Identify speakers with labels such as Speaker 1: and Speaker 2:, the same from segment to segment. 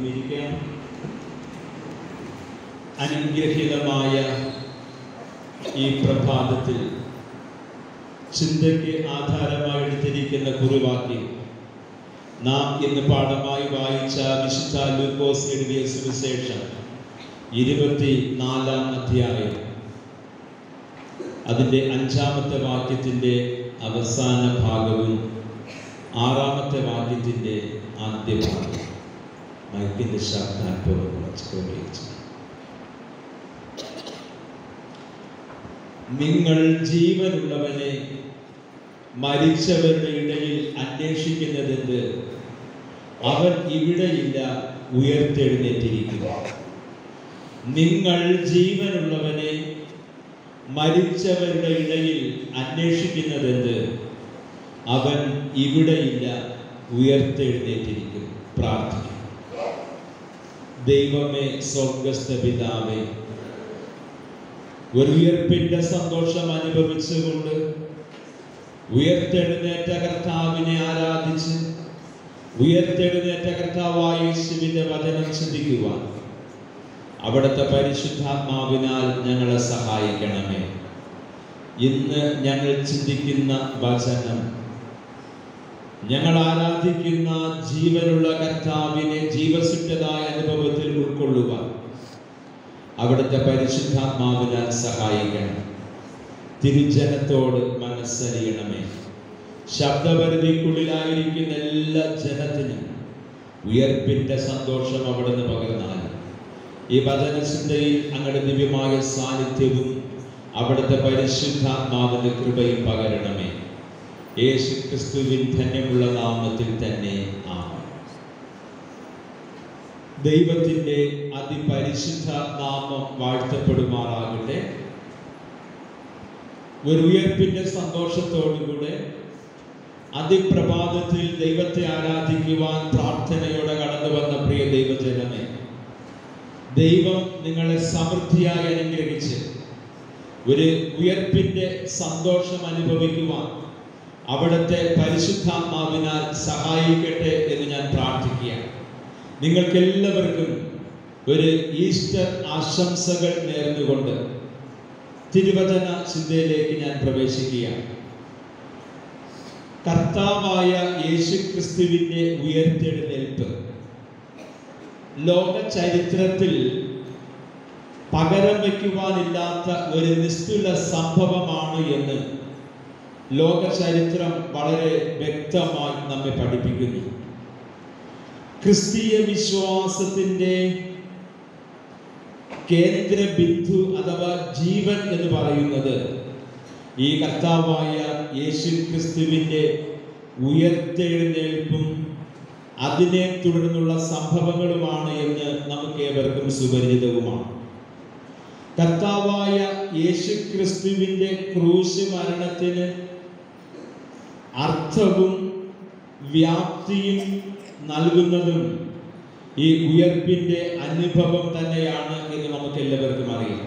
Speaker 1: എല്ലാവർക്കും ഇരിക്കാം അനുഗ്രഹീതമായ ഈ പ്രഭാതത്തിൽ ചിന്തയ്ക്ക് ആധാരമായി എടുത്തിരിക്കുന്ന കുറിവാക്യം നാം ഇന്ന് പാഠമായി വായിച്ച വിശുദ്ധ ലൂക്കോസ് എഴുതിയ സുവിശേഷം ഇരുപത്തി നാലാം അധ്യായം അതിൻ്റെ അഞ്ചാമത്തെ വാക്യത്തിൻ്റെ അവസാന ഭാഗവും ആറാമത്തെ വാക്യത്തിൻ്റെ ആദ്യ ഭാഗം മൈക്കിൻ്റെ ശബ്ദാൽപ്പം കുറച്ച് ക്രമീകരിച്ചു നിങ്ങൾ ജീവനുള്ളവനെ മരിച്ചവരുടെ ഇടയിൽ അന്വേഷിക്കുന്നതെന്ത് അവൻ ഇവിടെയില്ല ഉയർത്തെഴുന്നേറ്റിരിക്കുക നിങ്ങൾ ജീവനുള്ളവനെ മരിച്ചവരുടെ ഇടയിൽ അന്വേഷിക്കുന്നതെന്ത് അവൻ ഇവിടെയില്ല ഉയർത്തെഴുന്നേറ്റിരിക്കും പ്രാർത്ഥിക്കും ദൈവമേ സ്വർഗസ്ഥ പിതാവേ ഒരു ഉയർപ്പിന്റെ സന്തോഷം അനുഭവിച്ചുകൊണ്ട് ഉയർത്തെഴുന്നേറ്റ കർത്താവിനെ ആരാധിച്ച് ഉയർത്തെഴുന്നേറ്റ കർത്താവായ യേശുവിന്റെ വചനം ചിന്തിക്കുവാൻ അവിടുത്തെ പരിശുദ്ധാത്മാവിനാൽ ഞങ്ങളെ സഹായിക്കണമേ ഇന്ന് ഞങ്ങൾ ചിന്തിക്കുന്ന വചനം ഞങ്ങൾ ആരാധിക്കുന്ന ജീവനുള്ള കർത്താവിനെ ജീവസുറ്റതായ അനുഭവത്തിൽ ഉൾക്കൊള്ളുവാൻ അവിടുത്തെ പരിശുദ്ധാത്മാവിനാൽ സഹായിക്കണം തിരുജനത്തോട് മനസ്സറിയണമേ ശബ്ദപരിധിക്കുള്ളിലായിരിക്കുന്ന എല്ലാ ജനത്തിനും ഉയർപ്പിന്റെ സന്തോഷം അവിടുന്ന് പകർന്നാൽ ഈ വചനചിന്തയിൽ അങ്ങയുടെ ദിവ്യമായ സാന്നിധ്യവും അവിടുത്തെ പരിശുദ്ധാത്മാവിന്റെ കൃപയും പകരണമേ യേശു ക്രിസ്തുവിൻ ധന്യമുള്ള നാമത്തിൽ തന്നെ ആമേൻ ദൈവത്തിൻ്റെ അതിപരിശുദ്ധ നാമം വാഴ്ത്തപ്പെടുമാറാകട്ടെ ഒരു ഉയർപ്പിന്റെ സന്തോഷത്തോടുകൂടെ അതിപ്രഭാതത്തിൽ ദൈവത്തെ ആരാധിക്കുവാൻ പ്രാർത്ഥനയോടെ കടന്നു വന്ന പ്രിയ ദൈവജനമേ ദൈവം നിങ്ങളെ സമൃദ്ധിയായി അനുഗ്രഹിച്ച് ഒരു ഉയർപ്പിന്റെ സന്തോഷം അനുഭവിക്കുവാൻ അവിടുത്തെ പരിശുദ്ധാത്മാവിനാൽ സഹായിക്കട്ടെ എന്ന് ഞാൻ പ്രാർത്ഥിക്കുകയാണ് നിങ്ങൾക്ക് എല്ലാവർക്കും ഒരു ഈസ്റ്റർ ആശംസകൾ നേർന്നുകൊണ്ട് തിരുവചന ചിന്തയിലേക്ക് ഞാൻ പ്രവേശിക്കുകയാണ് കർത്താവായ യേശു ക്രിസ്തുവിൻ്റെ ഉയർത്തെഴുന്നേൽപ്പ് ലോക ചരിത്രത്തിൽ പകരം വയ്ക്കുവാനില്ലാത്ത ഒരു നിസ്തുല സംഭവമാണ് എന്ന് ലോക ചരിത്രം വളരെ വ്യക്തമായി നമ്മെ പഠിപ്പിക്കുന്നു ക്രിസ്തീയ വിശ്വാസത്തിൻ്റെ കേന്ദ്ര ബിന്ദു അഥവാ ജീവൻ എന്ന് പറയുന്നത് ഈ കർത്താവായ യേശു ക്രിസ്തുവിൻ്റെ ഉയർത്തെഴുന്നേൽപ്പും അതിനെ തുടർന്നുള്ള സംഭവങ്ങളുമാണ് എന്ന് നമുക്ക് ഏവർക്കും സുപരിചിതവുമാണ് കർത്താവായ യേശു ക്രിസ്തുവിൻ്റെ ക്രൂശ് മരണത്തിന് അർത്ഥവും വ്യാപ്തിയും നൽകുന്നതും ഈ ഉയർപ്പിന്റെ അനുഭവം തന്നെയാണ് എന്ന് നമുക്ക് എല്ലാവർക്കും അറിയാം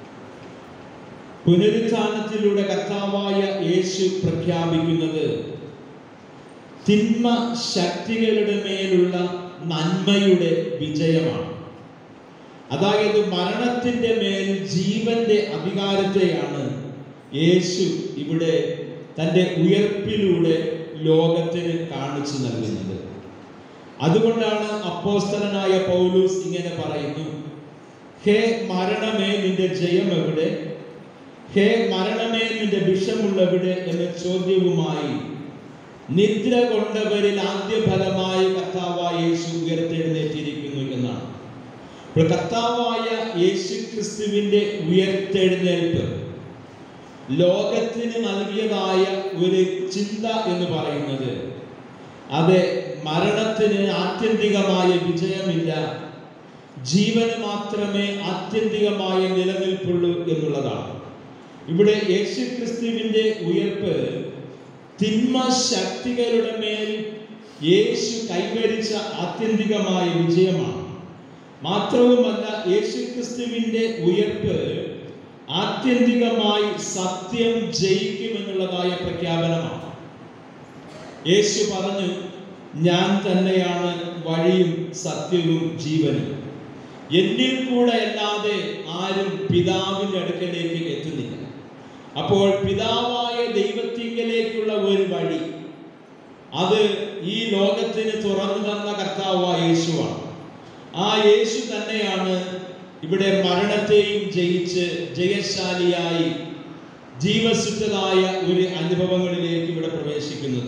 Speaker 1: പുനരുത്ഥാനത്തിലൂടെ കർത്താവായ യേശു പ്രഖ്യാപിക്കുന്നത് തിന്മ ശക്തികളുടെ മേലുള്ള നന്മയുടെ വിജയമാണ് അതായത് മരണത്തിന്റെ മേൽ ജീവന്റെ അധികാരത്തെയാണ് യേശു ഇവിടെ തൻ്റെ ഉയർപ്പിലൂടെ ലോകത്തിന് കാണിച്ചു നൽകുന്നത് അതുകൊണ്ടാണ് അപ്പോസ്തലനായ പൗലൂസ് ഇങ്ങനെ പറയുന്നു ഹേ മരണമേ നിന്റെ ജയം എവിടെ ഹേ മരണമേ നിന്റെ വിഷമുള്ളവിടെ എന്ന ചോദ്യവുമായി നിദ്ര കൊണ്ടവരിൽ ആദ്യ ഫലമായി കർത്താവായ യേശു ഉയർത്തെഴുന്നേറ്റിരിക്കുന്നു എന്നാണ് ഇപ്പോൾ കർത്താവായ യേശു ക്രിസ്തുവിന്റെ ഉയർത്തെഴുന്നേൽപ്പ് ലോകത്തിന് നൽകിയതായ ഒരു ചിന്ത എന്ന് പറയുന്നത് അത് മരണത്തിന് ആത്യന്തികമായ വിജയമില്ല ജീവന് മാത്രമേ ആത്യന്തികമായ നിലനിൽപ്പുള്ളൂ എന്നുള്ളതാണ് ഇവിടെ യേശു ക്രിസ്തുവിന്റെ ഉയർപ്പ് തിന്മ ശക്തികളുടെ മേൽ യേശു കൈവരിച്ച ആത്യന്തികമായ വിജയമാണ് മാത്രവുമല്ല യേശു ക്രിസ്തുവിന്റെ ഉയർപ്പ് ആത്യന്തികമായി സത്യം ജയിക്കുമെന്നുള്ളതായ പ്രഖ്യാപനമാണ് യേശു പറഞ്ഞു ഞാൻ തന്നെയാണ് വഴി വഴിയും സത്യവും ജീവനും എന്നിൽ കൂടെ അല്ലാതെ ആരും പിതാവിൻ്റെ അടുക്കലേക്ക് എത്തുന്നില്ല അപ്പോൾ പിതാവായ ദൈവത്തിങ്കലേക്കുള്ള ഒരു വഴി അത് ഈ ലോകത്തിന് തുറന്നു തന്ന കർത്താവായ യേശുവാണ് ആ യേശു തന്നെയാണ് ഇവിടെ മരണത്തെയും ജയിച്ച് ജയശാലിയായി ജീവസുറ്റതായ ഒരു അനുഭവങ്ങളിലേക്ക് ഇവിടെ പ്രവേശിക്കുന്നത്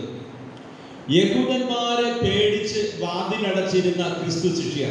Speaker 1: യഹൂദന്മാരെ പേടിച്ച് വാതിലടച്ചിരുന്ന ക്രിസ്തു ശിഷ്യർ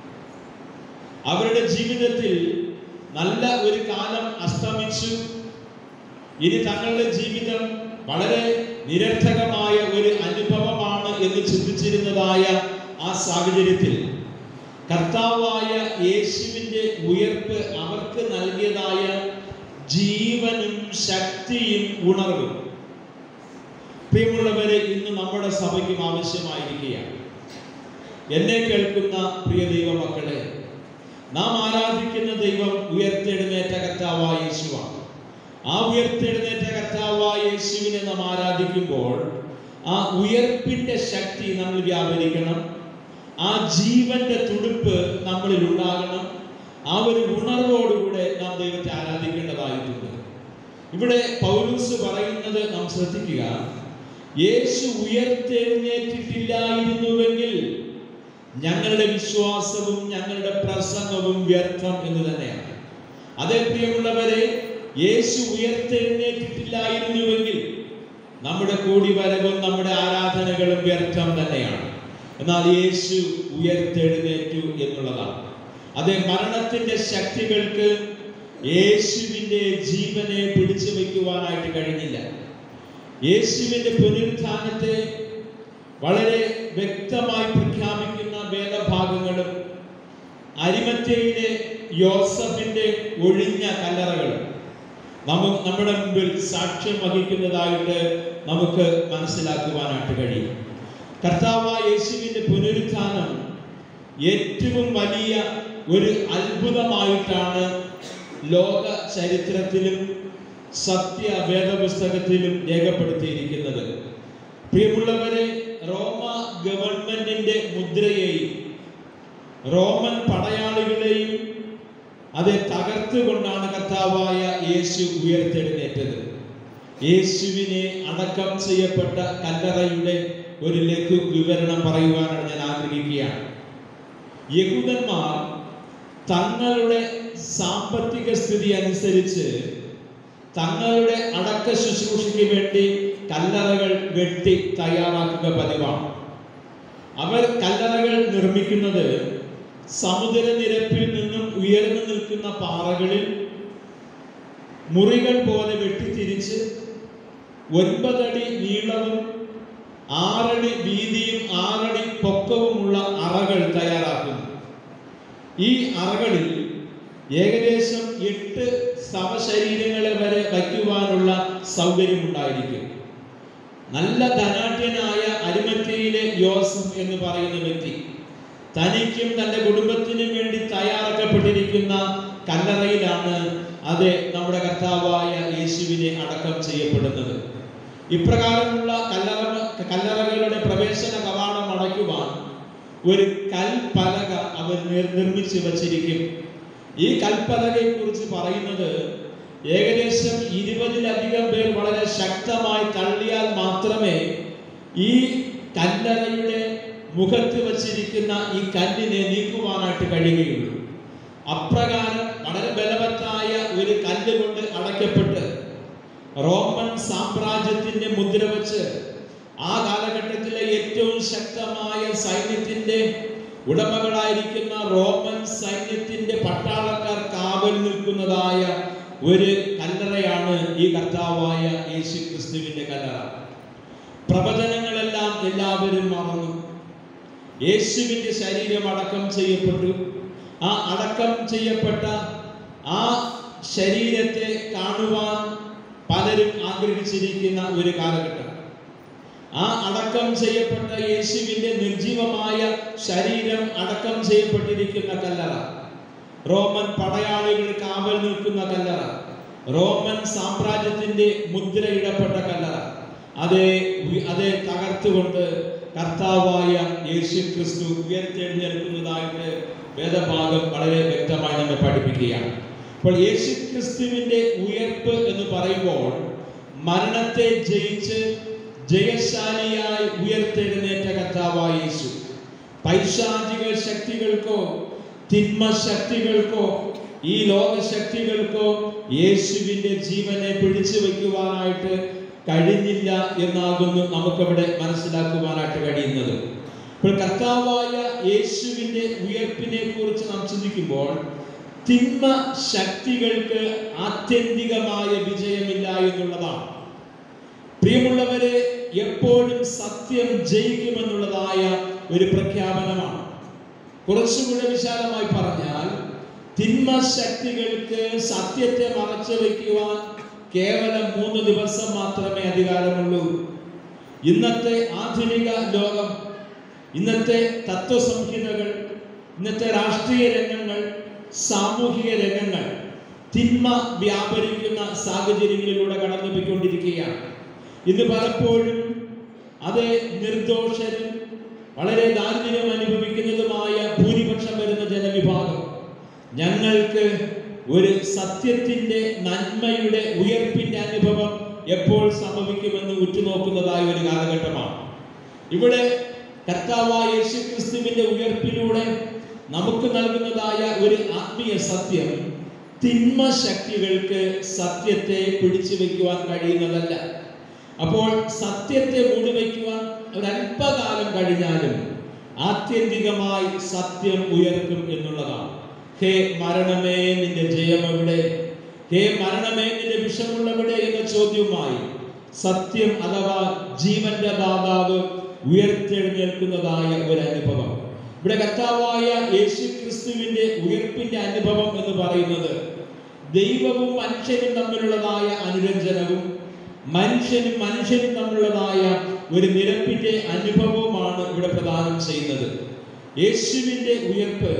Speaker 1: അവരുടെ ജീവിതത്തിൽ നല്ല ഒരു കാലം അസ്തമിച്ചു ഇനി തങ്ങളുടെ ജീവിതം വളരെ നിരർത്ഥകമായ ഒരു അനുഭവമാണ് എന്ന് ചിന്തിച്ചിരുന്നതായ ആ സാഹചര്യത്തിൽ കർത്താവായ യേശുവിൻ്റെ ഉയർപ്പ് അവർക്ക് നൽകിയതായ ജീവനും ശക്തിയും ഉണർവും പ്രിയമുള്ളവരെ ഇന്ന് നമ്മുടെ സഭയ്ക്കും ആവശ്യമായിരിക്കുകയാണ് എന്നെ കേൾക്കുന്ന പ്രിയ ദൈവമക്കളെ നാം ആരാധിക്കുന്ന ദൈവം ഉയർത്തെഴുന്നേറ്റ കർത്താവായ യേശുവാണ് ആ ഉയർത്തെഴുന്നേറ്റ കർത്താവായ യേശുവിനെ നാം ആരാധിക്കുമ്പോൾ ആ ഉയർപ്പിന്റെ ശക്തി നമ്മൾ വ്യാപരിക്കണം ആ ജീവന്റെ തുടുപ്പ് നമ്മളിൽ ഉണ്ടാകണം ആ ഒരു ഉണർവോടുകൂടെ നാം ദൈവത്തെ ആരാധിക്കേണ്ടതായിട്ടുണ്ട് ഇവിടെ പൗലൂസ് പറയുന്നത് നാം ശ്രദ്ധിക്കുക യേശു ഉയർത്തെഴുന്നേറ്റിട്ടില്ലായിരുന്നുവെങ്കിൽ ഞങ്ങളുടെ വിശ്വാസവും ഞങ്ങളുടെ പ്രസംഗവും വ്യർത്ഥം എന്ന് തന്നെയാണ് അതേ പ്രിയമുള്ളവരെ യേശു ഉയർത്തെഴുന്നേറ്റിട്ടില്ലായിരുന്നുവെങ്കിൽ നമ്മുടെ കൂടിവരവും നമ്മുടെ ആരാധനകളും വ്യർത്ഥം തന്നെയാണ് എന്നാൽ യേശു ഉയർത്തെഴുന്നേറ്റു എന്നുള്ളതാണ് അതേ മരണത്തിന്റെ ശക്തികൾക്ക് യേശുവിൻ്റെ ജീവനെ പിടിച്ചു വയ്ക്കുവാനായിട്ട് കഴിഞ്ഞില്ല യേശുവിൻ്റെ പുനരുത്ഥാനത്തെ വളരെ വ്യക്തമായി പ്രഖ്യാപിക്കുന്ന വേദഭാഗങ്ങളും അരിമത്യയിലെ യോസഫിന്റെ ഒഴിഞ്ഞ കല്ലറകൾ നമുക്ക് നമ്മുടെ മുമ്പിൽ സാക്ഷ്യം വഹിക്കുന്നതായിട്ട് നമുക്ക് മനസ്സിലാക്കുവാനായിട്ട് കഴിയും കർത്താവായ യേശുവിന്റെ പുനരുത്ഥാനം ഏറ്റവും വലിയ ഒരു അത്ഭുതമായിട്ടാണ് ലോക ചരിത്രത്തിലും സത്യ വേദപുസ്തകത്തിലും രേഖപ്പെടുത്തിയിരിക്കുന്നത് പ്രിയമുള്ളവരെ റോമ ഗവൺമെന്റിന്റെ മുദ്രയെയും റോമൻ പടയാളികളെയും അത് തകർത്തുകൊണ്ടാണ് കർത്താവായ യേശു ഉയർത്തെഴുന്നേറ്റത് യേശുവിനെ അടക്കം ചെയ്യപ്പെട്ട കല്ലറയുടെ ഒരു ലഘു വിവരണം പറയുവാനാണ് ഞാൻ ആഗ്രഹിക്കുകയാണ് യഹൂദന്മാർ തങ്ങളുടെ സാമ്പത്തിക സ്ഥിതി അനുസരിച്ച് തങ്ങളുടെ അടക്ക ശുശ്രൂഷയ്ക്ക് വേണ്ടി കല്ലറകൾ വെട്ടി തയ്യാറാക്കുക പതിവാണ് അവർ കല്ലറകൾ നിർമ്മിക്കുന്നത് സമുദ്രനിരപ്പിൽ നിന്നും ഉയർന്നു നിൽക്കുന്ന പാറകളിൽ മുറികൾ പോലെ വെട്ടിത്തിരിച്ച് ഒൻപതടി നീളവും ആറടി വീതിയും ആറടി പൊക്കവുമുള്ള അറകൾ തയ്യാറാക്കുന്നു ഈ അറകളിൽ ഏകദേശം എട്ട് ശവശരീരങ്ങളെ വരെ വയ്ക്കുവാനുള്ള സൗകര്യമുണ്ടായിരിക്കും നല്ല ധനാഢ്യനായ അരിമത്യയിലെ യോസഫ് എന്ന് പറയുന്ന വ്യക്തി തനിക്കും തൻ്റെ കുടുംബത്തിനും വേണ്ടി തയ്യാറാക്കപ്പെട്ടിരിക്കുന്ന കല്ലറയിലാണ് അത് നമ്മുടെ കർത്താവായ യേശുവിനെ അടക്കം ചെയ്യപ്പെടുന്നത് ഇപ്രകാരമുള്ള കല്ലറ കല്ലറകളുടെ പ്രവേശന കവാടം അടയ്ക്കുവാൻ ഒരു കൽപ്പലക അവർ നിർ- നിർമ്മിച്ചു വച്ചിരിക്കും ഈ കൽപ്പലകയെ കുറിച്ച് പറയുന്നത് ഏകദേശം ഇരുപതിലധികം പേർ വളരെ ശക്തമായി തള്ളിയാൽ മാത്രമേ ഈ കല്ലറയുടെ മുഖത്ത് വച്ചിരിക്കുന്ന ഈ കല്ലിനെ നീക്കുവാനായിട്ട് കഴിയുകയുള്ളൂ അപ്രകാരം വളരെ ബലവത്തായ ഒരു കല്ല് കൊണ്ട് അടയ്ക്കപ്പെട്ട് റോമൻ സാമ്രാജ്യത്തിന്റെ മുദ്ര വെച്ച് ആ കാലഘട്ടത്തിലെ ഏറ്റവും ശക്തമായ സൈന്യത്തിന്റെ ഉടമകളായിരിക്കുന്ന റോമൻ സൈന്യത്തിന്റെ പട്ടാളക്കാർ കാവൽ നിൽക്കുന്നതായ ഒരു കല്ലറയാണ് ഈ കർത്താവായ യേശു ക്രിസ്തുവിന്റെ കല്ലറ പ്രവചനങ്ങളെല്ലാം എല്ലാവരും മറന്നു യേശുവിന്റെ ശരീരം അടക്കം ചെയ്യപ്പെട്ടു ആ അടക്കം ചെയ്യപ്പെട്ട ആ ശരീരത്തെ കാണുവാൻ പലരും ആഗ്രഹിച്ചിരിക്കുന്ന ഒരു കാലഘട്ടം ആ അടക്കം ചെയ്യപ്പെട്ട യേശുവിന്റെ നിർജീവമായ ശരീരം അടക്കം ചെയ്യപ്പെട്ടിരിക്കുന്ന കല്ലറ റോമൻ പടയാളികൾ കാവൽ നിൽക്കുന്ന കല്ലറ റോമൻ സാമ്രാജ്യത്തിന്റെ മുദ്രയിടപ്പെട്ട കല്ലറ അതേ വി- അതേ തകർത്തുകൊണ്ട് കർത്താവായ യേശു ക്രിസ്തു ഉയർത്തെഴുന്നേൽക്കുന്നതായിട്ട് വേദഭാഗം വളരെ വ്യക്തമായി നമ്മെ പഠിപ്പിക്കുകയാണ് അപ്പോൾ യേശു ക്രിസ്തുവിന്റെ ഉയർപ്പ് എന്ന് പറയുമ്പോൾ മരണത്തെ ജയിച്ച് ജയശാലിയായി ഉയർത്തെഴുന്നേറ്റ കർത്താവായ യേശു പൈശാചിക ശക്തികൾക്കോ തിന്മ ശക്തികൾക്കോ ഈ ലോക ശക്തികൾക്കോ യേശുവിന്റെ ജീവനെ പിടിച്ചു വെക്കുവാനായിട്ട് കഴിഞ്ഞില്ല എന്നാകുന്നു നമുക്കവിടെ മനസ്സിലാക്കുവാനായിട്ട് കഴിയുന്നത് ഇപ്പോൾ കർത്താവായ യേശുവിന്റെ ഉയർപ്പിനെ കുറിച്ച് നാം ചിന്തിക്കുമ്പോൾ തിന്മ ശക്തികൾക്ക് ആത്യന്തികമായ വിജയമില്ല എന്നുള്ളതാണ് പ്രിയമുള്ളവരെ എപ്പോഴും സത്യം ജയിക്കുമെന്നുള്ളതായ ഒരു പ്രഖ്യാപനമാണ് കുറച്ചുകൂടെ വിശാലമായി പറഞ്ഞാൽ തിന്മ ശക്തികൾക്ക് സത്യത്തെ മറച്ചു വയ്ക്കുവാൻ കേവലം മൂന്ന് ദിവസം മാത്രമേ അധികാരമുള്ളൂ ഇന്നത്തെ ആധുനിക ലോകം ഇന്നത്തെ തത്വസംഹിതകൾ ഇന്നത്തെ രാഷ്ട്രീയ രംഗങ്ങൾ സാമൂഹിക രംഗങ്ങൾ തിന്മ വ്യാപരിക്കുന്ന സാഹചര്യങ്ങളിലൂടെ കടന്നുപോയിക്കൊണ്ടിരിക്കുകയാണ് ഇന്ന് പലപ്പോഴും അത് നിർദോഷരും വളരെ ദാരിദ്ര്യം അനുഭവിക്കുന്നതുമായ ഭൂരിപക്ഷം വരുന്ന ജനവിഭാഗം ഞങ്ങൾക്ക് ഒരു സത്യത്തിന്റെ നന്മയുടെ ഉയർപ്പിന്റെ അനുഭവം എപ്പോൾ സംഭവിക്കുമെന്ന് ഉറ്റുനോക്കുന്നതായ ഒരു കാലഘട്ടമാണ് ഇവിടെ കർത്താവായ യേശു ക്രിസ്തുവിന്റെ ഉയർപ്പിലൂടെ നമുക്ക് നൽകുന്നതായ ഒരു ആത്മീയ സത്യം തിന്മ ശക്തികൾക്ക് സത്യത്തെ പിടിച്ചു വെക്കുവാൻ കഴിയുന്നതല്ല അപ്പോൾ സത്യത്തെ മൂടിവെക്കുവാൻ ഒരല്പകാലം കഴിഞ്ഞാലും ആത്യന്തികമായി സത്യം ഉയർക്കും എന്നുള്ളതാണ് ഹേ മരണമേ നിന്റെ ജയം എവിടെ ഹേ മരണമേ നിന്റെ വിഷമുള്ളവിടെ എന്ന ചോദ്യവുമായി സത്യം അഥവാ ജീവന്റെ ദാതാവ് ഉയർത്തെഴുന്നേൽക്കുന്നതായ ഒരു അനുഭവം ഇവിടെ കർത്താവായ യേശു ക്രിസ്തുവിന്റെ ഉയർപ്പിന്റെ അനുഭവം എന്ന് പറയുന്നത് ദൈവവും മനുഷ്യനും തമ്മിലുള്ളതായ അനുരഞ്ജനവും മനുഷ്യനും മനുഷ്യനും തമ്മിലുള്ളതായ ഒരു നിരപ്പിന്റെ അനുഭവവുമാണ് ഇവിടെ പ്രദാനം ചെയ്യുന്നത് യേശുവിന്റെ ഉയർപ്പ്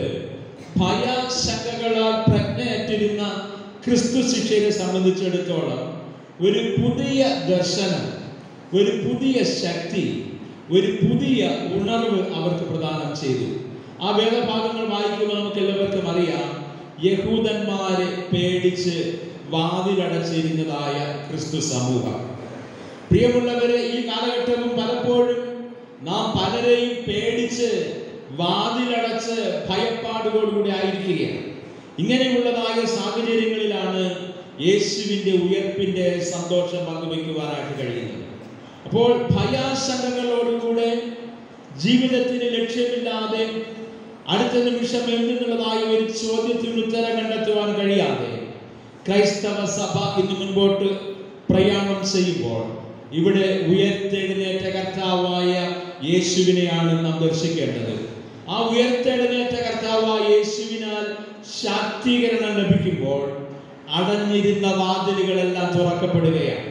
Speaker 1: ഭയശങ്കകളാൽ പ്രജ്ഞയറ്റിരുന്ന ക്രിസ്തു ശിക്ഷയെ സംബന്ധിച്ചിടത്തോളം ഒരു പുതിയ ദർശനം ഒരു പുതിയ ശക്തി ഒരു പുതിയ ഉണർവ് അവർക്ക് പ്രദാനം ചെയ്തു ആ വേദഭാഗങ്ങൾ വായിക്കുമ്പോൾ നമുക്ക് എല്ലാവർക്കും അറിയാം യഹൂദന്മാരെ പേടിച്ച് വാതിലടച്ചിരുന്നതായ ക്രിസ്തു സമൂഹം പ്രിയമുള്ളവരെ ഈ കാലഘട്ടവും പലപ്പോഴും നാം പലരെയും പേടിച്ച് വാതിലടച്ച് ഭയപ്പാടുകളോടുകൂടി ആയിരിക്കുകയാണ് ഇങ്ങനെയുള്ളതായ സാഹചര്യങ്ങളിലാണ് യേശുവിന്റെ ഉയർപ്പിന്റെ സന്തോഷം പങ്കുവയ്ക്കുവാനായിട്ട് കഴിയുന്നത് അപ്പോൾ ഭയാശങ്കകളോടുകൂടെ ജീവിതത്തിന് ലക്ഷ്യമില്ലാതെ അടുത്ത നിമിഷം എന്തെന്നുള്ളതായ ഒരു ചോദ്യത്തിന് ഉത്തരം കണ്ടെത്തുവാൻ കഴിയാതെ ക്രൈസ്തവ സഭ ഇന്ന് മുൻപോട്ട് പ്രയാണം ചെയ്യുമ്പോൾ ഇവിടെ ഉയർത്തെഴുന്നേറ്റ കർത്താവായ യേശുവിനെയാണ് നാം ദർശിക്കേണ്ടത് ആ ഉയർത്തെഴുന്നേറ്റ കർത്താവായ യേശുവിനാൽ ശാക്തീകരണം ലഭിക്കുമ്പോൾ അടഞ്ഞിരുന്ന വാതിലുകളെല്ലാം തുറക്കപ്പെടുകയാണ്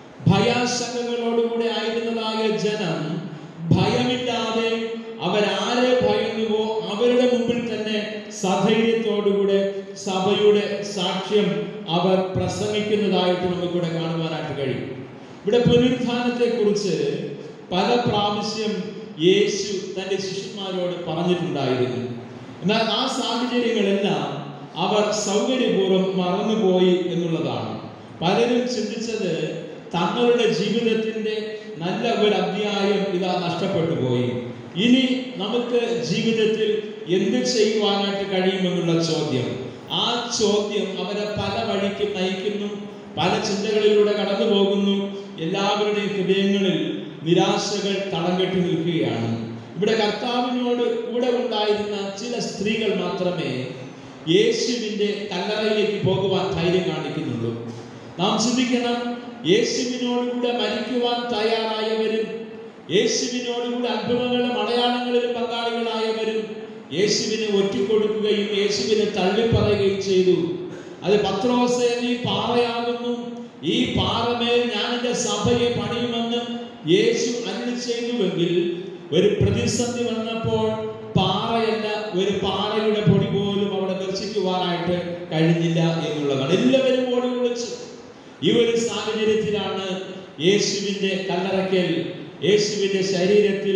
Speaker 1: ഭയാശങ്കകളോടുകൂടെ ആയിരുന്നതായ ജനം ഭയമില്ലാതെ അവരാരെ ഭയന്നുവോ അവരുടെ മുമ്പിൽ തന്നെ സധൈര്യത്തോടുകൂടെ സഭയുടെ സാക്ഷ്യം അവർ പ്രസംഗിക്കുന്നതായിട്ട് നമുക്കിവിടെ കാണുവാനായിട്ട് കഴിയും ഇവിടെ പുനരുത്ഥാനത്തെ കുറിച്ച് പല പ്രാവശ്യം യേശു തന്റെ ശിഷ്യന്മാരോട് പറഞ്ഞിട്ടുണ്ടായിരുന്നു എന്നാൽ ആ സാഹചര്യങ്ങളെല്ലാം അവർ സൗകര്യപൂർവ്വം മറന്നുപോയി എന്നുള്ളതാണ് പലരും ചിന്തിച്ചത് തങ്ങളുടെ ജീവിതത്തിന്റെ നല്ല ഒരു അധ്യായം ഇതാ നഷ്ടപ്പെട്ടു പോയി ഇനി നമുക്ക് ജീവിതത്തിൽ എന്ത് ചെയ്യുവാനായിട്ട് കഴിയുമെന്നുള്ള ചോദ്യം ആ ചോദ്യം അവരെ പല വഴിക്ക് നയിക്കുന്നു പല ചിന്തകളിലൂടെ കടന്നു പോകുന്നു എല്ലാവരുടെയും ഹൃദയങ്ങളിൽ നിരാശകൾ തളം കെട്ടി നിൽക്കുകയാണ് ഇവിടെ കർത്താവിനോട് കൂടെ ഉണ്ടായിരുന്ന ചില സ്ത്രീകൾ മാത്രമേ യേശുവിന്റെ കല്ലറയിലേക്ക് പോകുവാൻ ധൈര്യം കാണിക്കുന്നുള്ളൂ നാം ചിന്തിക്കണം യേശുവിനോടുകൂടെ മരിക്കുവാൻ തയ്യാറായവരും യേശുവിനോടുകൂടെ അത്ഭുതങ്ങളും അടയാളങ്ങളിലും പങ്കാളികളായവരും യേശുവിനെ ഒറ്റിക്കൊടുക്കുകയും യേശുവിനെ തള്ളിപ്പറയുകയും ചെയ്തു അത് പത്രോസേ നീ പാറയാകുന്നു ഈ പാറമേൽ ഞാൻ എൻ്റെ സഭയെ പണിയുമെന്ന് യേശു അരുളി ചെയ്തുവെങ്കിൽ ഒരു പ്രതിസന്ധി വന്നപ്പോൾ പാറയല്ല ഒരു പാറയുടെ പൊടി പോലും അവിടെ ദർശിക്കുവാനായിട്ട് കഴിഞ്ഞില്ല എന്നുള്ളതാണ് എല്ലാവരും ഓടി വിളിച്ചു ഈ ഒരു സാഹചര്യത്തിലാണ് യേശുവിന്റെ കല്ലറയ്ക്കൽ യേശുവിന്റെ ശരീരത്തിൽ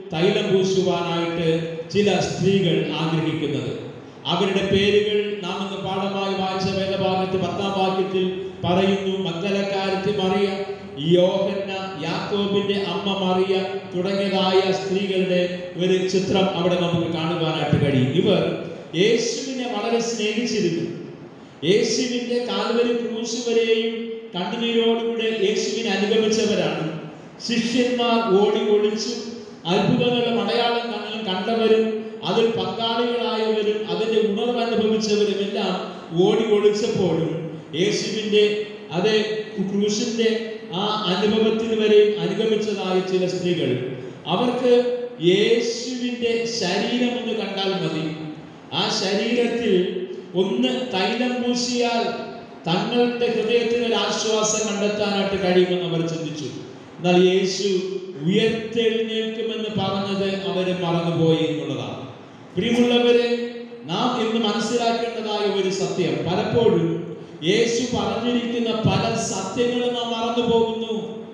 Speaker 1: തൈലം പൂശുവാനായിട്ട് ചില സ്ത്രീകൾ ആഗ്രഹിക്കുന്നത് അവരുടെ പേരുകൾ നാം ഇന്ന് പാഠമായി വായിച്ച വേദഭാഗത്ത് പത്താം വാക്യത്തിൽ പറയുന്നു മഗ്ദലക്കാരത്തി മറിയ യോഹന്ന യാക്കോബിന്റെ അമ്മ മറിയ തുടങ്ങിയതായ സ്ത്രീകളുടെ ഒരു ചിത്രം അവിടെ നമുക്ക് കാണുവാനായിട്ട് കഴിയും ഇവർ യേശുവിനെ വളരെ സ്നേഹിച്ചിരുന്നു യേശുവിന്റെ കാൽവരി ക്രൂശ് വരെയും കണ്ണുനീരോടുകൂടെ യേശുവിനെ അനുഗമിച്ചവരാണ് ശിഷ്യന്മാർ ഓടി ഒളിച്ചു അത്ഭുതങ്ങളും അടയാളം കണ്ണിലും കണ്ടവരും അതിൽ പങ്കാളികളായവരും അതിന്റെ ഉണർവ് അനുഭവിച്ചവരും എല്ലാം ഓടി ഒളിച്ചപ്പോഴും യേശുവിന്റെ അതേ ക്രൂശിന്റെ ആ അനുഭവത്തിന് വരെയും അനുഗമിച്ചതായ ചില സ്ത്രീകൾ അവർക്ക് യേശുവിന്റെ ശരീരം ഒന്ന് കണ്ടാൽ മതി ആ ശരീരത്തിൽ ഒന്ന് തൈലം പൂശിയാൽ തങ്ങളുടെ ഹൃദയത്തിന് ഒരു ആശ്വാസം കണ്ടെത്താനായിട്ട് കഴിയുമെന്ന് അവർ ചിന്തിച്ചു എന്നാൽ യേശു ഉയർത്തെഴുന്നേൽക്കുമെന്ന് പറഞ്ഞത് അവര് മറന്നുപോയി എന്നുള്ളതാണ് പ്രിയമുള്ളവരെ നാം ഇന്ന് മനസ്സിലാക്കേണ്ടതായ ഒരു സത്യം പലപ്പോഴും യേശു പറഞ്ഞിരിക്കുന്ന പല സത്യങ്ങളും നാം മറന്നു പോകുന്നു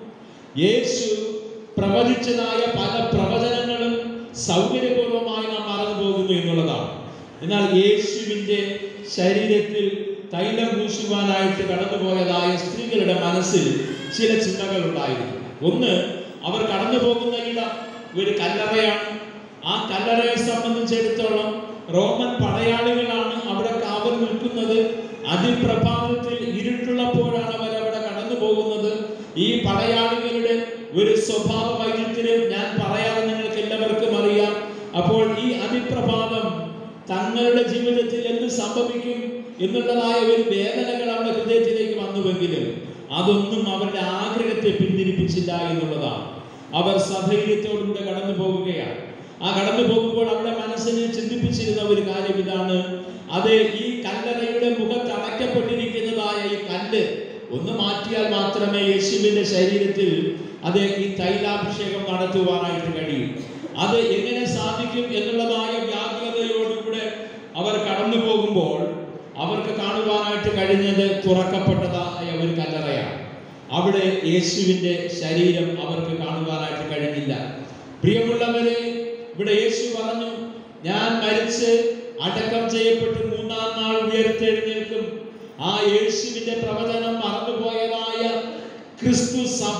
Speaker 1: യേശു പ്രവചിച്ചതായ പല പ്രവചനങ്ങളും സൗകര്യപൂർവമായി നാം മറന്നു പോകുന്നു എന്നുള്ളതാണ് എന്നാൽ യേശുവിൻ്റെ ശരീരത്തിൽ തൈലം പൂശുവാനായിട്ട് കടന്നുപോയതായ സ്ത്രീകളുടെ മനസ്സിൽ ചില ചിന്തകൾ ഉണ്ടായിരുന്നു ഒന്ന് അവർ കടന്നു പോകുന്ന ഇടം ഒരു കല്ലറയാണ് ആ കല്ലറയെ സംബന്ധിച്ചിടത്തോളം റോമൻ പടയാളികളാണ് അവിടെ കാവൽ നിൽക്കുന്നത് അതിപ്രഭാതത്തിൽ ഇരുട്ടുള്ളപ്പോഴാണ് അവർ അവിടെ കടന്നു പോകുന്നത് ഈ പടയാളികളുടെ ഒരു സ്വഭാവ വൈദ്യത്തിനും ഞാൻ പറയാതെ നിങ്ങൾക്ക് എല്ലാവർക്കും അറിയാം അപ്പോൾ ഈ അതിപ്രഭാതം തങ്ങളുടെ ജീവിതത്തിൽ എന്ത് സംഭവിക്കും എന്നുള്ളതായ ഒരു വേദനകൾ അവരുടെ ഹൃദയത്തിലേക്ക് വന്നുവെങ്കിലും അതൊന്നും അവരുടെ ആഗ്രഹത്തെ പിന്തിരിപ്പിച്ചില്ല എന്നുള്ളതാണ് അവർ സധൈര്യത്തോടുകൂടെ കടന്നു പോകുകയാണ് ആ കടന്നു പോകുമ്പോൾ അവരുടെ മനസ്സിനെ ചിന്തിപ്പിച്ചിരുന്ന ഒരു കാര്യം ഇതാണ് അത് ഈ കല്ലറയുടെ മുഖത്ത് അടയ്ക്കപ്പെട്ടിരിക്കുന്നതായ ഈ കല്ല് ഒന്ന് മാറ്റിയാൽ മാത്രമേ യേശുവിന്റെ ശരീരത്തിൽ അത് ഈ തൈലാഭിഷേകം നടത്തുവാനായിട്ട് കഴിയും അത് എങ്ങനെ സാധിക്കും എന്നുള്ളതായ വ്യാകുലതയോടുകൂടെ അവർ കടന്നു പോകുമ്പോൾ അവർക്ക് കാണുവാനായിട്ട് കഴിഞ്ഞത് തുറക്കപ്പെട്ടതായ ഒരു കല്ലറയാണ് അവിടെ യേശുവിന്റെ ശരീരം അവർക്ക് കാണുവാനായിട്ട് കഴിഞ്ഞില്ല പ്രിയമുള്ളവരെ ഇവിടെ യേശു പറഞ്ഞു ഞാൻ മരിച്ച് അടക്കം ചെയ്യപ്പെട്ട് മൂന്നാം നാൾ ഉയർത്തെഴുന്നേൽക്കും ആ യേശുവിന്റെ പ്രവചനം മറന്നുപോയതായ ക്രിസ്തു സഭ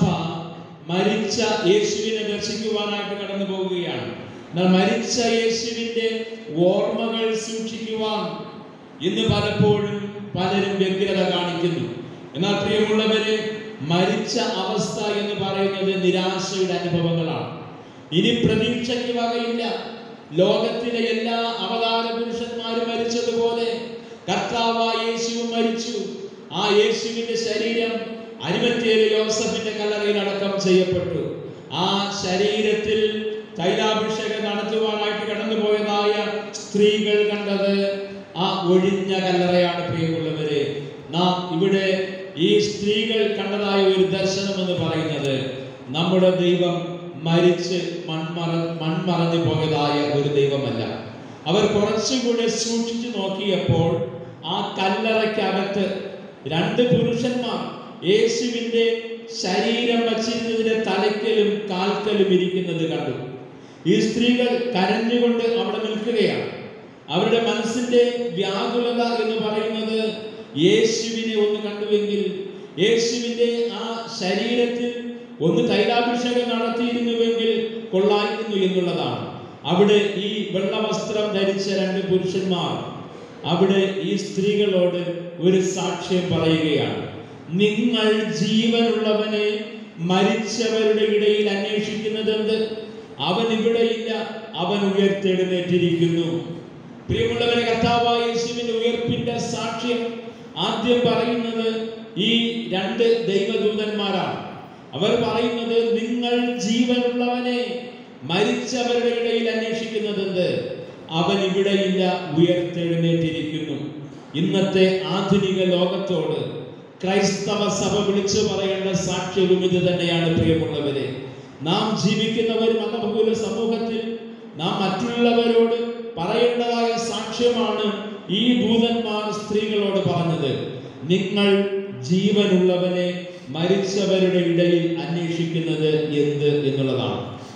Speaker 1: മരിച്ച യേശുവിനെ ദർശിക്കുവാനായിട്ട് കടന്നു പോവുകയാണ് എന്നാൽ മരിച്ച യേശുവിന്റെ ഓർമ്മകൾ സൂക്ഷിക്കുവാൻ ഇന്ന് പലപ്പോഴും പലരും വ്യഗ്രത കാണിക്കുന്നു എന്നാൽ പ്രിയമുള്ളവരെ മരിച്ച അവസ്ഥ എന്ന് പറയുന്നത് നിരാശയുടെ അനുഭവങ്ങളാണ് ഇനി പ്രതീക്ഷയ്ക്ക് വകയില്ല ലോകത്തിലെ എല്ലാ അവതാര പുരുഷന്മാരും മരിച്ചതുപോലെ കർത്താവായ യേശുവും മരിച്ചു ആ യേശുവിന്റെ ശരീരം അരിമത്തിയിലെ യോസഫിന്റെ കല്ലറയിൽ അടക്കം ചെയ്യപ്പെട്ടു ആ ശരീരത്തിൽ തൈലാഭിഷേകം നടത്തുവാനായിട്ട് കടന്നുപോയതായ സ്ത്രീകൾ കണ്ടത് ആ ഒഴിഞ്ഞ കല്ലറയാണ് പ്രിയമുള്ളവരെ നാം ഇവിടെ ഈ സ്ത്രീകൾ കണ്ടതായ ഒരു ദർശനം എന്ന് പറയുന്നത് നമ്മുടെ ദൈവം മരിച്ച് മൺമറ മൺമറഞ്ഞു പോയതായ ഒരു ദൈവമല്ല അവർ കുറച്ചുകൂടെ സൂക്ഷിച്ചു നോക്കിയപ്പോൾ ആ കല്ലറയ്ക്കകത്ത് രണ്ട് പുരുഷന്മാർ യേശുവിന്റെ ശരീരം വച്ചിരുന്നതിന്റെ തലയ്ക്കലും കാൽക്കലും ഇരിക്കുന്നത് കണ്ടു ഈ സ്ത്രീകൾ കരഞ്ഞുകൊണ്ട് അവിടെ നിൽക്കുകയാണ് അവരുടെ മനസ്സിന്റെ വ്യാകുലത എന്ന് പറയുന്നത് യേശുവിനെ ഒന്ന് കണ്ടുവെങ്കിൽ യേശുവിന്റെ ആ ശരീരത്തിൽ ഒന്ന് തൈലാഭിഷേകം നടത്തിയിരുന്നുവെങ്കിൽ കൊള്ളായിരുന്നു എന്നുള്ളതാണ് അവിടെ ഈ വെള്ളവസ്ത്രം ധരിച്ച രണ്ട് പുരുഷന്മാർ അവിടെ ഈ സ്ത്രീകളോട് ഒരു സാക്ഷ്യം പറയുകയാണ് നിങ്ങൾ ജീവനുള്ളവനെ മരിച്ചവരുടെ ഇടയിൽ അന്വേഷിക്കുന്നത് എന്ത് അവൻ ഇവിടെയില്ല അവൻ ഉയർത്തെഴുന്നേറ്റിരിക്കുന്നു പ്രിയമുള്ളവരെ കർത്താവായ യേശുവിന്റെ ഉയർപ്പിന്റെ സാക്ഷ്യം ആദ്യം പറയുന്നത് ഈ രണ്ട് ദൈവദൂതന്മാരാണ് അവർ പറയുന്നത് നിങ്ങൾ ജീവനുള്ളവനെ മരിച്ചവരുടെ ഇടയിൽ അന്വേഷിക്കുന്നത് എന്ത് അവൻ ഇവിടെയില്ല ഉയർത്തെഴുന്നേറ്റിരിക്കുന്നു ഇന്നത്തെ ആധുനിക ലോകത്തോട് ക്രൈസ്തവ സഭ വിളിച്ചു പറയേണ്ട സാക്ഷ്യവും ഇത് തന്നെയാണ് പ്രിയമുള്ളവരെ നാം ജീവിക്കുന്ന ഒരു മതബഹുല സമൂഹത്തിൽ നാം മറ്റുള്ളവരോട് പറയേണ്ടതായ സാക്ഷ്യമാണ് ഈ ദൂതന്മാർ സ്ത്രീകളോട് പറഞ്ഞത് നിങ്ങൾ ജീവനുള്ളവനെ മരിച്ചവരുടെ ഇടയിൽ അന്വേഷിക്കുന്നത് എന്ത് എന്നുള്ളതാണ്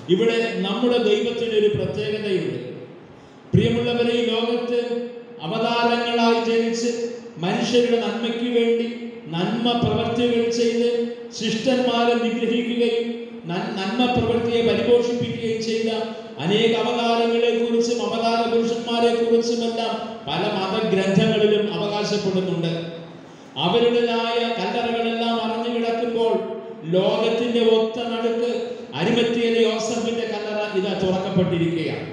Speaker 1: ഇവിടെ നമ്മുടെ ദൈവത്തിന് ഒരു പ്രത്യേകതയുണ്ട് പ്രിയമുള്ളവരെ ഈ ലോകത്ത് അവതാരങ്ങളായി ജനിച്ച് മനുഷ്യരുടെ നന്മയ്ക്ക് വേണ്ടി നന്മ പ്രവർത്തികൾ ചെയ്ത് ശിഷ്ടന്മാരെ നിഗ്രഹിക്കുകയും നൻ- നന്മ പ്രവൃത്തിയെ പരിപോഷിപ്പിക്കുകയും ചെയ്ത അനേക അവതാരങ്ങളെ കുറിച്ചും അവതാര പുരുഷന്മാരെ കുറിച്ചുമെല്ലാം പല മതഗ്രന്ഥങ്ങളിലും അവകാശപ്പെടുന്നുണ്ട് അവരുടേതായ കല്ലറകളെല്ലാം അറിഞ്ഞു കിടക്കുമ്പോൾ ലോകത്തിന്റെ ഒത്ത നടുക്ക് അരിമത്തിയിലെ യോസഫിന്റെ കല്ലറ ഇതാ തുറക്കപ്പെട്ടിരിക്കുകയാണ്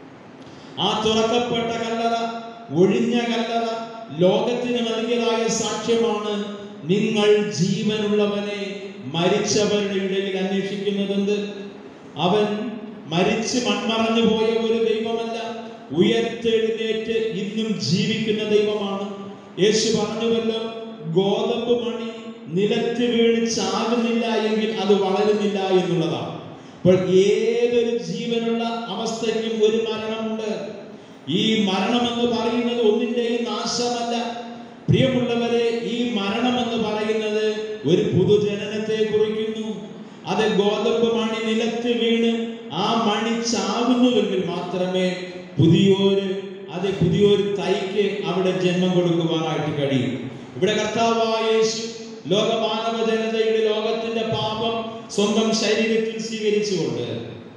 Speaker 1: ആ തുറക്കപ്പെട്ട കല്ലറ ഒഴിഞ്ഞ കല്ലറ ലോകത്തിന് നൽകിയതായ സാക്ഷ്യമാണ് നിങ്ങൾ ജീവനുള്ളവനെ മരിച്ചവരുടെ ഇടയിൽ അന്വേഷിക്കുന്നതെന്ത് അവൻ മരിച്ച് മൺമറഞ്ഞു പോയ ഒരു ദൈവമല്ല ഉയർത്തെഴുന്നേറ്റ് ഇന്നും ജീവിക്കുന്ന ദൈവമാണ് യേശു പറഞ്ഞുവല്ലോ ഗോതമ്പ് മണി നിലത്ത് വീണ് ചാകുന്നില്ല എങ്കിൽ അത് വളരുന്നില്ല എന്നുള്ളതാണ് അപ്പോൾ ഏതൊരു ജീവനുള്ള അവസ്ഥയ്ക്കും ഒരു മരണമുണ്ട് ഈ മരണം എന്ന് പറയുന്നത് ഒന്നിന്റെയും നാശമല്ല പ്രിയമുള്ളവരെ ഈ മരണം എന്ന് പറയുന്നത് ഒരു പുതുജനനത്തെ കുറിക്കുന്നു അത് ഗോതമ്പ് മണി നിലത്ത് വീണ് ആ മണി ചാകുന്നുവെങ്കിൽ മാത്രമേ പുതിയൊരു അത് പുതിയൊരു തൈക്ക് അവിടെ ജന്മം കൊടുക്കുവാനായിട്ട് കഴിയും ഇവിടെ കർത്താവായ യേശു ലോകമാനവ ജനതയുടെ ലോകത്തിന്റെ പാപം സ്വന്തം ശരീരത്തിൽ സ്വീകരിച്ചുകൊണ്ട്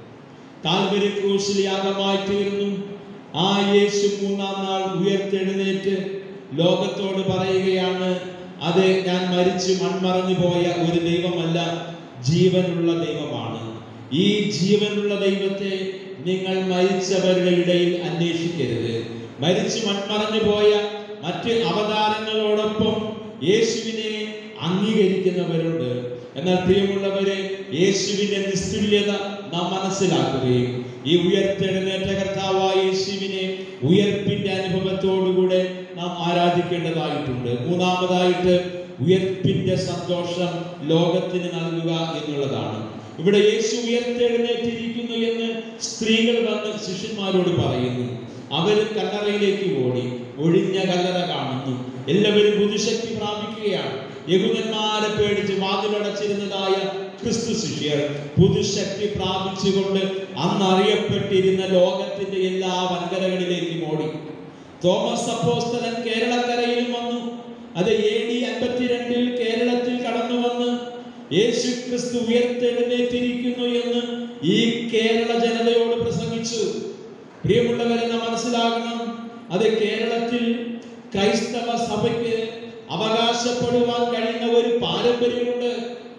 Speaker 1: കാൽവരി ക്രൂശിൽ യാഗമായി തീർന്നു ആ യേശു മൂന്നാം നാൾ ഉയർത്തെഴുന്നേറ്റ് ലോകത്തോട് പറയുകയാണ് അത് ഞാൻ മരിച്ചു മൺമറഞ്ഞു പോയ ഒരു ദൈവമല്ല ജീവനുള്ള ദൈവമാണ് ഈ ജീവനുള്ള ദൈവത്തെ നിങ്ങൾ മരിച്ചവരുടെ ഇടയിൽ അന്വേഷിക്കരുത് മരിച്ചു മൺമറഞ്ഞു പോയ മറ്റ് അവതാരങ്ങളോടൊപ്പം യേശുവിനെ അംഗീകരിക്കുന്നവരുണ്ട് എന്നാൽ പ്രിയമുള്ളവരെ യേശുവിന്റെ നിസ്തുല്യത നാം മനസ്സിലാക്കുകയും ഈ ഉയർത്തെഴുന്നേറ്റ കർത്താവായ യേശുവിനെ ഉയർപ്പിന്റെ അനുഭവത്തോടുകൂടെ നാം ആരാധിക്കേണ്ടതായിട്ടുണ്ട് മൂന്നാമതായിട്ട് ഉയർപ്പിന്റെ സന്തോഷം ലോകത്തിന് നൽകുക എന്നുള്ളതാണ് ഇവിടെ യേശു ഉയർത്തെഴുന്നേറ്റിരിക്കുന്നു എന്ന് സ്ത്രീകൾ വന്ന് ശിഷ്യന്മാരോട് പറയുന്നു അവർ കല്ലറയിലേക്ക് ഓടി ഒഴിഞ്ഞ കല്ലറ കാണുന്നു എല്ലാവരും ബുദ്ധിശക്തി പ്രാപിക്കുകയാണ് യഹൂദന്മാരെ പേടിച്ച് വാതിലടച്ചിരുന്നതായ ക്രിസ്തു ശിഷ്യർ പുതുശക്തി പ്രാപിച്ചുകൊണ്ട് അന്ന് അറിയപ്പെട്ടിരുന്ന ലോകത്തിന്റെ എല്ലാ വൻകരകളിലേക്കും ഓടി തോമസ് അപ്പോസ്തലൻ കേരളക്കരയിൽ വന്നു അത് എ ഡി അൻപത്തിരണ്ടിൽ കേരളത്തിൽ കടന്നു വന്ന് യേശു ക്രിസ്തു ഉയർത്തെഴുന്നേറ്റിരിക്കുന്നു എന്ന് ഈ കേരള ജനതയോട് പ്രസംഗിച്ചു പ്രിയമുള്ളവരെ നാം മനസ്സിലാക്കണം അത് കേരളത്തിൽ ക്രൈസ്തവ സഭയ്ക്ക് അവകാശപ്പെടുവാൻ കഴിയുന്ന ഒരു പാരമ്പര്യമുണ്ട്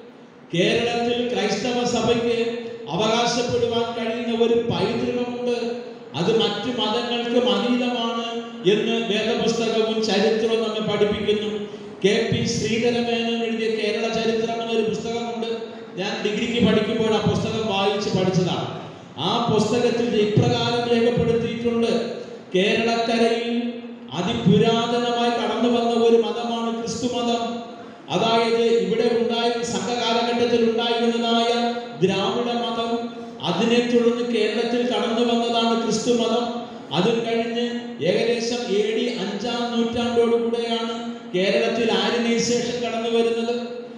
Speaker 1: കേരളത്തിൽ ക്രൈസ്തവ സഭയ്ക്ക് അവകാശപ്പെടുവാൻ കഴിയുന്ന ഒരു പൈതൃകമുണ്ട് അത് മറ്റു മതങ്ങൾക്കും അതീതമാണ് എന്ന് വേദപുസ്തകവും ചരിത്രവും നമ്മെ പഠിപ്പിക്കുന്നു കെ പി ശ്രീധരമേനോൻ എഴുതിയ കേരള ചരിത്രം എന്നൊരു പുസ്തകമുണ്ട് ഞാൻ ഡിഗ്രിക്ക് പഠിക്കുമ്പോൾ ആ പുസ്തകം വായിച്ച് പഠിച്ചതാണ് ആ പുസ്തകത്തിൽ ഇപ്രകാരം രേഖപ്പെടുത്തിയിട്ടുണ്ട് കേരളക്കരയിൽ അതിപുരാതനമായി കടന്നു വന്ന ഒരു മതമാണ് ക്രിസ്തു മതം അതായത് ഇവിടെ ഉണ്ടായി സംഘകാലഘട്ടത്തിൽ ഉണ്ടായിരുന്നതായ ദ്രാവിഡ മതം അതിനെ തുടർന്ന് കേരളത്തിൽ കടന്നു വന്നതാണ് ക്രിസ്തു മതം അതും കഴിഞ്ഞ് ഏകദേശം എ ഡി അഞ്ചാം നൂറ്റാണ്ടോടുകൂടെയാണ് കേരളത്തിൽ ആര്യനൈസേഷൻ കടന്നു വരുന്നത്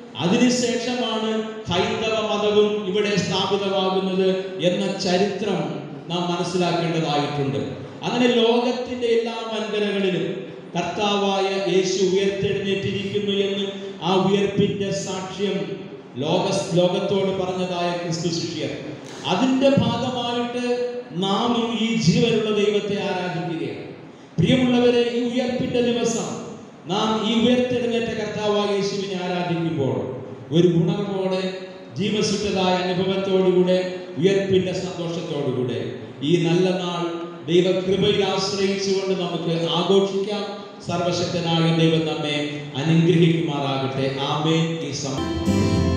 Speaker 1: അതിനുശേഷമാണ് ഹൈന്ദവ മതവും ഇവിടെ സ്ഥാപിതമാകുന്നത് എന്ന ചരിത്രം നാം മനസ്സിലാക്കേണ്ടതായിട്ടുണ്ട് അങ്ങനെ ലോകത്തിന്റെ എല്ലാ വൻകരകളിലും കർത്താവായ യേശു ഉയർത്തെഴുന്നേറ്റിരിക്കുന്നു എന്ന് ആ ഉയർപ്പിന്റെ സാക്ഷ്യം ലോക ലോകത്തോട് പറഞ്ഞതായ ക്രിസ്തു ശിഷ്യർ അതിന്റെ ഭാഗമായിട്ട് നാമും ഈ ജീവനുള്ള ദൈവത്തെ ആരാധിക്കുകയാണ് പ്രിയമുള്ളവരെ ഈ ഉയർപ്പിന്റെ ദിവസം നാം ഈ ഉയർത്തെഴുന്നേറ്റ കർത്താവായ യേശുവിനെ ആരാധിക്കുമ്പോൾ ഒരു ഗുണമോടെ ജീവസുറ്റതായ അനുഭവത്തോടുകൂടെ ഉയർപ്പിന്റെ സന്തോഷത്തോടുകൂടെ ഈ നല്ല നാൾ ദൈവകൃപയിൽ ആശ്രയിച്ചുകൊണ്ട് നമുക്ക് ആഘോഷിക്കാം സർവശക്തനായ ദൈവം നമ്മെ അനുഗ്രഹിക്കുമാറാകട്ടെ ആമേൻ ഈ സമയം